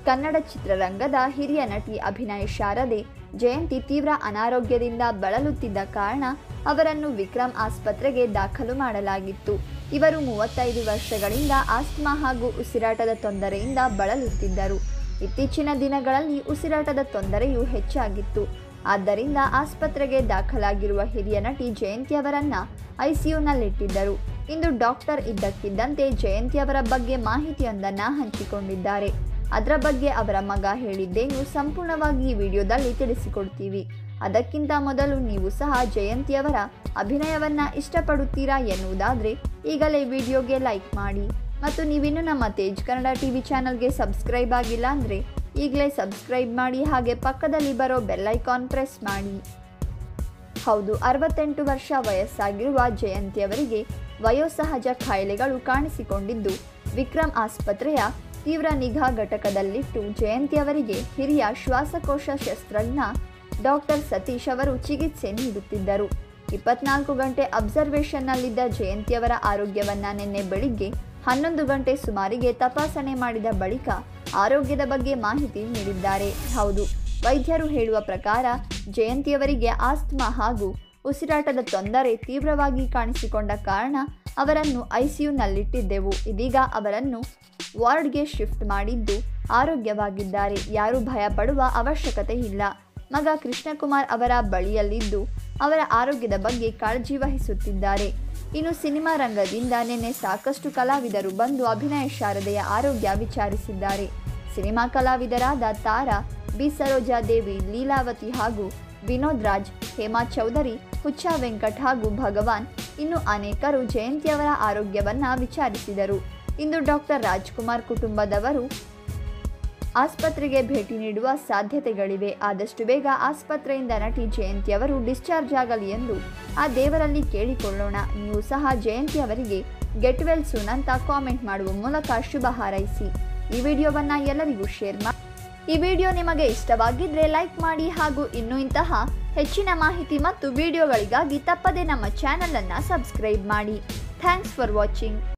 ಕನ್ನಡ ಚಿತ್ರರಂಗದ ಹಿರಿಯ ನಟಿ ಅಭಿನಯ ಶಾರದೆ ಜಯಂತಿ ತೀವ್ರ ಅನಾರೋಗ್ಯದಿಂದ ಬಳಲುತ್ತಿದ್ದ ಕಾರಣ ಅವರನ್ನು ವಿಕ್ರಮ್ ಆಸ್ಪತ್ರೆಗೆ ದಾಖಲು ಮಾಡಲಾಗಿತ್ತು ಇವರು ಮೂವತ್ತೈದು ವರ್ಷಗಳಿಂದ ಆಸ್ಮಾ ಹಾಗೂ ಉಸಿರಾಟದ ತೊಂದರೆಯಿಂದ ಬಳಲುತ್ತಿದ್ದರು ಇತ್ತೀಚಿನ ದಿನಗಳಲ್ಲಿ ಉಸಿರಾಟದ ತೊಂದರೆಯು ಹೆಚ್ಚಾಗಿತ್ತು ಆದ್ದರಿಂದ ಆಸ್ಪತ್ರೆಗೆ ದಾಖಲಾಗಿರುವ ಹಿರಿಯ ನಟಿ ಜಯಂತಿ ಅವರನ್ನ ಐಸಿಯುನಲ್ಲಿಟ್ಟಿದ್ದರು ಇಂದು ಡಾಕ್ಟರ್ ಇದ್ದಕ್ಕಿದ್ದಂತೆ ಜಯಂತಿ ಅವರ ಬಗ್ಗೆ ಮಾಹಿತಿಯೊಂದನ್ನ ಹಂಚಿಕೊಂಡಿದ್ದಾರೆ ಅದರ ಬಗ್ಗೆ ಅವರ ಮಗ ಹೇಳಿದ್ದೇನು ಸಂಪೂರ್ಣವಾಗಿ ಈ ವಿಡಿಯೋದಲ್ಲಿ ತಿಳಿಸಿಕೊಡ್ತೀವಿ ಅದಕ್ಕಿಂತ ಮೊದಲು ನೀವು ಸಹ ಜಯಂತಿಯವರ ಅಭಿನಯವನ್ನ ಇಷ್ಟಪಡುತ್ತೀರಾ ಎನ್ನುವುದಾದರೆ ಈಗಲೇ ವಿಡಿಯೋಗೆ ಲೈಕ್ ಮಾಡಿ ಮತ್ತು ನೀವಿನ್ನೂ ನಮ್ಮ ತೇಜ್ ಕನ್ನಡ ಟಿವಿ ಚಾನಲ್ಗೆ ಸಬ್ಸ್ಕ್ರೈಬ್ ಆಗಿಲ್ಲ ಅಂದರೆ ಈಗಲೇ ಸಬ್ಸ್ಕ್ರೈಬ್ ಮಾಡಿ ಹಾಗೆ ಪಕ್ಕದಲ್ಲಿ ಬರೋ ಬೆಲ್ಲೈಕಾನ್ ಪ್ರೆಸ್ ಮಾಡಿ ಹೌದು ಅರವತ್ತೆಂಟು ವರ್ಷ ವಯಸ್ಸಾಗಿರುವ ಜಯಂತಿಯವರಿಗೆ ವಯೋಸಹಜ ಕಾಯಿಲೆಗಳು ಕಾಣಿಸಿಕೊಂಡಿದ್ದು ವಿಕ್ರಮ್ ಆಸ್ಪತ್ರೆಯ ತೀವ್ರ ನಿಗಾ ಘಟಕದಲ್ಲಿಟ್ಟು ಜಯಂತಿಯವರಿಗೆ ಹಿರಿಯ ಶ್ವಾಸಕೋಶ ಶಸ್ತ್ರಜ್ಞ ಡಾಕ್ಟರ್ ಸತೀಶ್ ಅವರು ಚಿಕಿತ್ಸೆ ನೀಡುತ್ತಿದ್ದರು ಇಪ್ಪತ್ನಾಲ್ಕು ಗಂಟೆ ಅಬ್ಸರ್ವೇಷನ್ನಲ್ಲಿದ್ದ ಜಯಂತಿಯವರ ಆರೋಗ್ಯವನ್ನ ನಿನ್ನೆ ಬೆಳಿಗ್ಗೆ ಹನ್ನೊಂದು ಗಂಟೆ ಸುಮಾರಿಗೆ ತಪಾಸಣೆ ಮಾಡಿದ ಬಳಿಕ ಆರೋಗ್ಯದ ಬಗ್ಗೆ ಮಾಹಿತಿ ನೀಡಿದ್ದಾರೆ ಹೌದು ವೈದ್ಯರು ಹೇಳುವ ಪ್ರಕಾರ ಜಯಂತಿಯವರಿಗೆ ಆಸ್ತಮಾ ಹಾಗೂ ಉಸಿರಾಟದ ತೊಂದರೆ ತೀವ್ರವಾಗಿ ಕಾಣಿಸಿಕೊಂಡ ಕಾರಣ ಅವರನ್ನು ಐಸಿಯುನಲ್ಲಿಟ್ಟಿದ್ದೆವು ಇದೀಗ ಅವರನ್ನು ವಾರ್ಡ್ಗೆ ಶಿಫ್ಟ್ ಮಾಡಿದ್ದು ಆರೋಗ್ಯವಾಗಿದ್ದಾರೆ ಯಾರೂ ಭಯಪಡುವ ಅವಶ್ಯಕತೆ ಇಲ್ಲ ಮಗ ಕೃಷ್ಣಕುಮಾರ್ ಅವರ ಬಳಿಯಲ್ಲಿದ್ದು ಅವರ ಆರೋಗ್ಯದ ಬಗ್ಗೆ ಕಾಳಜಿ ವಹಿಸುತ್ತಿದ್ದಾರೆ ಇನ್ನು ಸಿನಿಮಾ ರಂಗದಿಂದ ನಿನ್ನೆ ಸಾಕಷ್ಟು ಕಲಾವಿದರು ಬಂದು ಅಭಿನಯ ಶಾರದೆಯ ಆರೋಗ್ಯ ವಿಚಾರಿಸಿದ್ದಾರೆ ಸಿನಿಮಾ ಕಲಾವಿದರಾದ ತಾರಾ ಬಿ ಸರೋಜಾದೇವಿ ಲೀಲಾವತಿ ಹಾಗೂ ವಿನೋದ್ ರಾಜ್ ಹೇಮಾ ಚೌಧರಿ ಹುಚ್ಚ ವೆಂಕಟ್ ಹಾಗೂ ಭಗವಾನ್ ಇನ್ನು ಅನೇಕರು ಜಯಂತಿಯವರ ಆರೋಗ್ಯವನ್ನ ವಿಚಾರಿಸಿದರು ಇಂದು ಡಾಕ್ಟರ್ ರಾಜ್ಕುಮಾರ್ ಕುಟುಂಬದವರು ಆಸ್ಪತ್ರೆಗೆ ಭೇಟಿ ನೀಡುವ ಸಾಧ್ಯತೆಗಳಿವೆ ಆದಷ್ಟು ಬೇಗ ಆಸ್ಪತ್ರೆಯಿಂದ ನಟಿ ಜಯಂತಿಯವರು ಡಿಸ್ಚಾರ್ಜ್ ಆಗಲಿ ಎಂದು ಆ ದೇವರಲ್ಲಿ ಕೇಳಿಕೊಳ್ಳೋಣ ನೀವು ಸಹ ಜಯಂತಿ ಅವರಿಗೆ ಗೆಟ್ ವೆಲ್ ಸೂನ್ ಅಂತ ಕಾಮೆಂಟ್ ಮಾಡುವ ಮೂಲಕ ಶುಭ ಹಾರೈಸಿ ಈ ವಿಡಿಯೋವನ್ನ ಎಲ್ಲರಿಗೂ ಶೇರ್ ಮಾಡಿ ಈ ವಿಡಿಯೋ ನಿಮಗೆ ಇಷ್ಟವಾಗಿದ್ರೆ ಲೈಕ್ ಮಾಡಿ ಹಾಗೂ ಇನ್ನೂ ಇಂತಹ ಹೆಚ್ಚಿನ ಮಾಹಿತಿ ಮತ್ತು ವಿಡಿಯೋಗಳಿಗಾಗಿ ತಪ್ಪದೆ ನಮ್ಮ ಚಾನಲ್ ಅನ್ನ ಸಬ್ಸ್ಕ್ರೈಬ್ ಮಾಡಿ ಥ್ಯಾಂಕ್ಸ್ ಫಾರ್ ವಾಚಿಂಗ್